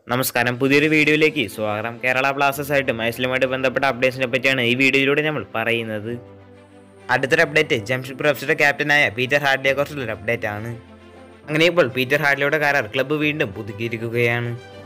നമസ്കാരം പുതിയൊരു വീഡിയോയിലേക്ക് സ്വാഗതം കേരള ബ്ലാസ്റ്റേഴ്സ് ആയിട്ട് മത്സരവുമായിട്ട് ബന്ധപ്പെട്ട അപ്ഡേറ്റ്സിനെ പറ്റിയാണ് ഈ വീഡിയോയിലൂടെ നമ്മൾ പറയുന്നത് അടുത്തൊരു അപ്ഡേറ്റ് ജംഷഡ്പൂർ എഫ് സിയുടെ ക്യാപ്റ്റനായ പീറ്റർ ഹാർഡിയെ കുറിച്ചുള്ളൊരു അപ്ഡേറ്റ് ആണ് അങ്ങനെ ഇപ്പോൾ പീറ്റർ ഹാർഡിയുടെ കരാർ ക്ലബ്ബ് വീണ്ടും പുതുക്കിയിരിക്കുകയാണ്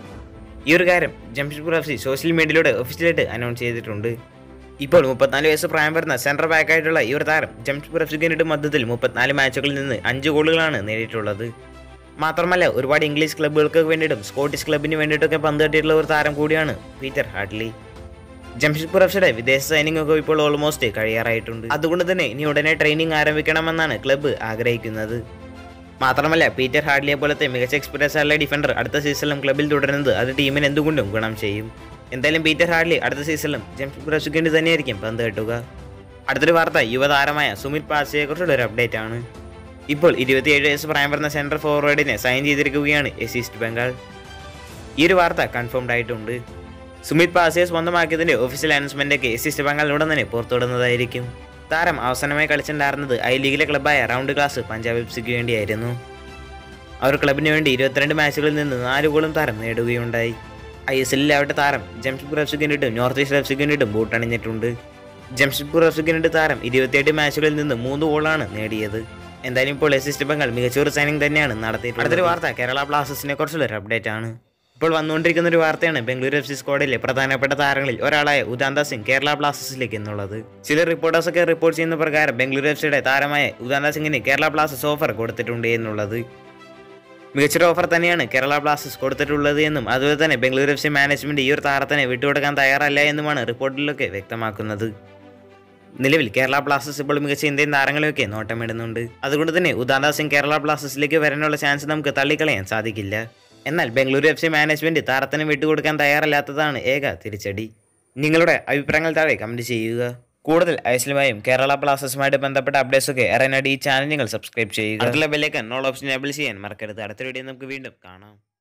ഈ ഒരു കാര്യം ജംഷഡ്പൂർ എഫ് സി സോഷ്യൽ മീഡിയയിലൂടെ ഒഫീഷ്യലായിട്ട് അനൗൺസ് ചെയ്തിട്ടുണ്ട് ഇപ്പോൾ മുപ്പത്തിനാല് വയസ്സ് പ്രായം വരുന്ന സെൻട്രൽ ബാക്കായിട്ടുള്ള ഈ ഒരു താരം ജംഷഡ്പൂർ എഫ് സിക്ക് വേണ്ടിയിട്ട് മൊത്തത്തിൽ മുപ്പത്തിനാല് മാച്ചുകളിൽ നിന്ന് അഞ്ച് ഗോളുകളാണ് നേടിയിട്ടുള്ളത് മാത്രമല്ല ഒരുപാട് ഇംഗ്ലീഷ് ക്ലബ്ബുകൾക്ക് വേണ്ടിയിട്ടും സ്കോട്ടിഷ് ക്ലബിന് വേണ്ടിയിട്ടൊക്കെ പന്ത് തട്ടിയിട്ടുള്ള ഒരു താരം കൂടിയാണ് പീറ്റർ ഹാർട്ട്ലി ജംഷഡ്പൂർ എഫ്സിയുടെ വിദേശ സൈനിങ് ഒക്കെ ഇപ്പോൾ ഓൾമോസ്റ്റ് കഴിയാറായിട്ടുണ്ട് അതുകൊണ്ട് തന്നെ ഇനി ഉടനെ ട്രെയിനിങ് ആരംഭിക്കണമെന്നാണ് ക്ലബ്ബ് ആഗ്രഹിക്കുന്നത് മാത്രമല്ല പീറ്റർ ഹാർഡ്ലിയെ പോലത്തെ മികച്ച എക്സ്പീരിയൻസ് ആയുള്ള ഡിഫൻഡർ അടുത്ത സീസണിലും ക്ലബ്ബിൽ തുടരുന്നത് അത് ടീമിന് എന്തുകൊണ്ടും ഗുണം ചെയ്യും എന്തായാലും പീറ്റർ ഹാർഡ്ലി അടുത്ത സീസണിലും ജംഷഡ്പൂർ എഫ്സിക്ക് വേണ്ടി തന്നെയായിരിക്കും പന്ത് കെട്ടുക അടുത്തൊരു വാർത്ത യുവതാരമായ സുമിത് പാസിയെക്കുറിച്ചുള്ള ഒരു അപ്ഡേറ്റ് ആണ് ഇപ്പോൾ ഇരുപത്തിയേഴ് വയസ്സ് പ്രായം വരുന്ന സെൻട്രൽ ഫോർവേഡിനെ സൈൻ ചെയ്തിരിക്കുകയാണ് എസ് ഈസ്റ്റ് ബംഗാൾ ഈ ഒരു വാർത്ത കൺഫേംഡ് ആയിട്ടുണ്ട് സുമിത് പാസിയെ സ്വന്തമാക്കിയതിന്റെ ഒഫീഷ്യൽ അനൗൺസ്മെന്റ് ഒക്കെ എസ് ഈസ്റ്റ് ബംഗാൾ ഉടൻ തന്നെ പുറത്തുവിടുന്നതായിരിക്കും താരം അവസാനമായി കളിച്ചിട്ടുണ്ടായിരുന്നത് ഐ ലീഗിലെ ക്ലബ്ബായ റൗണ്ട് ക്ലാസ് പഞ്ചാബ് എഫ്സിക്ക് വേണ്ടിയായിരുന്നു അവർ ക്ലബിന് വേണ്ടി ഇരുപത്തിരണ്ട് മാച്ചുകളിൽ നിന്ന് നാല് ഗോളും താരം നേടുകയുണ്ടായി ഐ എസ് എല്ലിൽ ആവട്ടെ താരം ജംഷഡ്പൂർ എഫ്സിക്ക് വേണ്ടിയിട്ടും നോർത്ത് ഈസ്റ്റ് എഫ്സിക്ക് വേണ്ടിയിട്ടും ബൂട്ടണിഞ്ഞിട്ടുണ്ട് ജംഷഡ്പൂർ എഫ്സിക്ക് വേണ്ടി താരം ഇരുപത്തിയെട്ട് മാച്ചുകളിൽ നിന്ന് മൂന്ന് ഗോളാണ് നേടിയത് എന്തായാലും ഇപ്പോൾ എസ് ഈസ്റ്റ് ബംഗാൾ മികച്ച ഒരു സൈനിങ് തന്നെയാണ് നടത്തിയിട്ടുള്ളത് അടുത്തൊരു വാർത്ത കേരള ബ്ലാസ്റ്റേഴ്സിനെ കുറിച്ചുള്ള ഒരു അപ്ഡേറ്റ് ആണ് ഇപ്പോൾ വന്നുകൊണ്ടിരിക്കുന്ന ഒരു വാർത്തയാണ് ബംഗളൂരു എഫ് സി സ്ക്വാഡിലെ പ്രധാനപ്പെട്ട താരങ്ങളിൽ ഒരാളായ ഉദാന്ത സിംഗ് കേരള ബ്ലാസ്റ്റേഴ്സിലേക്ക് എന്നുള്ളത് ചില റിപ്പോർട്ടേഴ്സ് ഒക്കെ റിപ്പോർട്ട് ചെയ്യുന്ന പ്രകാരം ബംഗളൂരു എഫ് സിയുടെ താരമായ ഉദാന്ത സിംഗിന് കേരള ബ്ലാസ്റ്റേഴ്സ് ഓഫർ കൊടുത്തിട്ടുണ്ട് എന്നുള്ളത് മികച്ചൊരു ഓഫർ തന്നെയാണ് കേരള ബ്ലാസ്റ്റേഴ്സ് കൊടുത്തിട്ടുള്ളത് എന്നും അതുപോലെ തന്നെ ബംഗളൂരു എഫ് സി മാനേജ്മെന്റ് ഈ ഒരു താരത്തിനെ വിട്ടുകൊടുക്കാൻ തയ്യാറല്ല എന്നുമാണ് റിപ്പോർട്ടിലൊക്കെ വ്യക്തമാക്കുന്നത് നിലവിൽ കേരള ബ്ലാസ്റ്റേഴ്സ് ഇപ്പോൾ മികച്ച ഇന്ത്യൻ താരങ്ങളെയൊക്കെ നോട്ടമിടുന്നുണ്ട് അതുകൊണ്ട് തന്നെ ഉദാന്ത സിംഗ് കേരള ബ്ലാസ്റ്റേഴ്സിലേക്ക് വരാനുള്ള ചാൻസ് നമുക്ക് തള്ളിക്കളയാൻ സാധിക്കില്ല എന്നാൽ ബംഗളൂരു എഫ് സി മാനേജ്മെന്റ് താരത്തിന് വിട്ടുകൊടുക്കാൻ തയ്യാറല്ലാത്തതാണ് ഏക തിരിച്ചടി നിങ്ങളുടെ അഭിപ്രായങ്ങൾ താഴെ കമന്റ് ചെയ്യുക കൂടുതൽ ഐസ്ലുമായും കേരള ബ്ലാസ്റ്റേഴ്സുമായിട്ട് ബന്ധപ്പെട്ട അപ്ഡേറ്റ്സ് ഒക്കെ അറിയാനായിട്ട് ഈ ചാനൽ നിങ്ങൾ സബ്സ്ക്രൈബ് ചെയ്യുക അടുത്തുള്ള ബെല്ലേക്ക് നോൾ ഓപ്ഷൻ എബിൾ ചെയ്യാൻ മറക്കരുത് അടുത്ത വീഡിയോ നമുക്ക് വീണ്ടും കാണാം